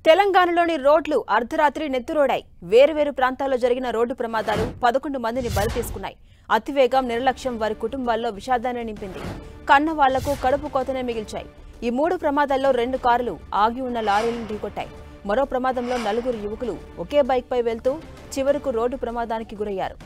తెలంగాణలోని రోడ్లు అర్ధరాత్రి నెత్తురోడాయి వేరువేరు ప్రాంతాల్లో జరిగిన రోడ్డు ప్రమాదాలు పదకొండు మందిని బలి తీసుకున్నాయి అతివేగం నిర్లక్ష్యం వారి కుటుంబాల్లో విషాదాన్ని నింపింది కన్న వాళ్లకు కడుపు కోతనే మిగిల్చాయి ఈ మూడు ప్రమాదాల్లో రెండు కారులు ఆగి ఉన్న లారీలను ఢీకొట్టాయి మరో ప్రమాదంలో నలుగురు యువకులు ఒకే బైక్పై వెళ్తూ చివరకు రోడ్డు ప్రమాదానికి గురయ్యారు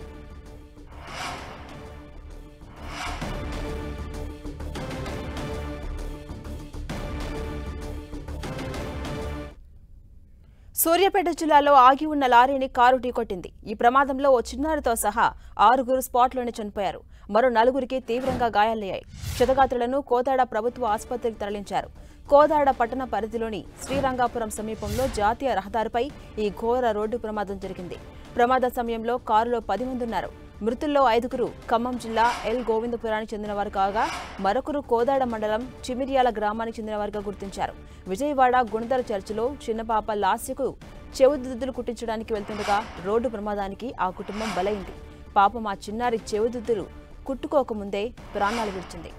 సూర్యాపేట జిల్లాలో ఆగి ఉన్న లారీని కారు ఢీకొట్టింది ఈ ప్రమాదంలో ఓ చిన్నారితో సహా ఆరుగురు స్పాట్లోనే చనిపోయారు మరో నలుగురికి తీవ్రంగా గాయాలయ్యాయి క్షతగాత్రులను కోదాడ ప్రభుత్వ ఆసుపత్రికి తరలించారు కోదాడ పట్టణ పరిధిలోని శ్రీరంగాపురం సమీపంలో జాతీయ రహదారిపై ఈ ఘోర రోడ్డు ప్రమాదం జరిగింది ప్రమాద సమయంలో కారులో పది మంది ఉన్నారు మృతుల్లో ఐదుగురు ఖమ్మం జిల్లా ఎల్ గోవిందపురానికి చెందినవారు కాగా మరొకరు కోదాడ మండలం చిమిరియాల గ్రామానికి చెందినవారుగా గుర్తించారు విజయవాడ గుణదల చర్చిలో చిన్నపాప లాస్యకు చెవుదిద్దులు కుట్టించడానికి వెళ్తుండగా రోడ్డు ప్రమాదానికి ఆ కుటుంబం బలైంది పాపం ఆ చిన్నారి చెవుదిద్దులు కుట్టుకోకముందే ప్రాణాలు విడిచింది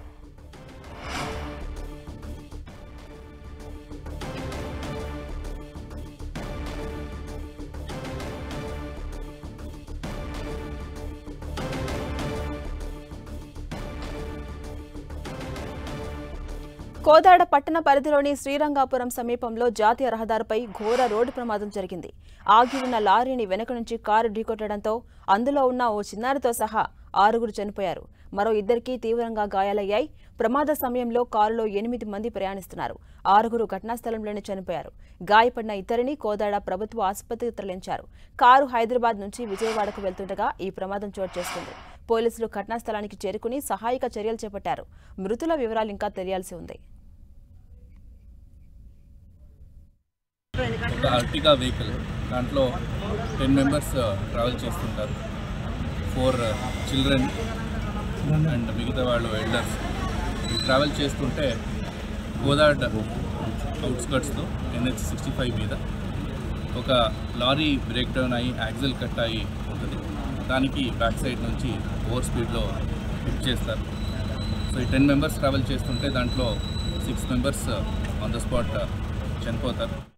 కోదాడ పట్టణ పరిధిలోని శ్రీరంగాపురం సమీపంలో జాతీయ రహదారిపై ఘోర రోడ్డు ప్రమాదం జరిగింది ఆగి ఉన్న లారీని వెనక నుంచి కారు ఢీకొట్టడంతో అందులో ఉన్న ఓ చిన్నారితో సహా ఆరుగురు చనిపోయారు మరో ఇద్దరికి తీవ్రంగా గాయాలయ్యాయి ప్రమాద సమయంలో కారులో ఎనిమిది మంది ప్రయాణిస్తున్నారు ఆరుగురు ఘటనా స్థలంలోనే చనిపోయారు గాయపడిన ఇద్దరిని కోదాడ ప్రభుత్వ ఆసుపత్రికి తరలించారు కారు హైదరాబాద్ నుంచి విజయవాడకు వెళ్తుండగా ఈ ప్రమాదం చోటు చేసుకుంది పోలీసులు ఘటనా స్థలానికి చేరుకుని సహాయక చర్యలు చేపట్టారు మృతుల వివరాలు ఇంకా తెలియాల్సి ఉంది ఒక అర్టిగా వెహికల్ దాంట్లో టెన్ మెంబర్స్ ట్రావెల్ చేస్తుంటారు ఫోర్ చిల్డ్రన్ అండ్ మిగతా వాళ్ళు ఎల్డర్స్ ట్రావెల్ చేస్తుంటే గోదాడ్ అవుట్స్కట్స్లో ఎన్హెచ్ సిక్స్టీ ఫైవ్ మీద ఒక లారీ బ్రేక్ డౌన్ అయ్యి యాక్సిల్ కట్ అయ్యి ఉంటుంది దానికి బ్యాక్ సైడ్ నుంచి ఓవర్ స్పీడ్లో హిట్ చేస్తారు సో ఈ టెన్ మెంబర్స్ ట్రావెల్ చేస్తుంటే దాంట్లో six members on the spot చనిపోతారు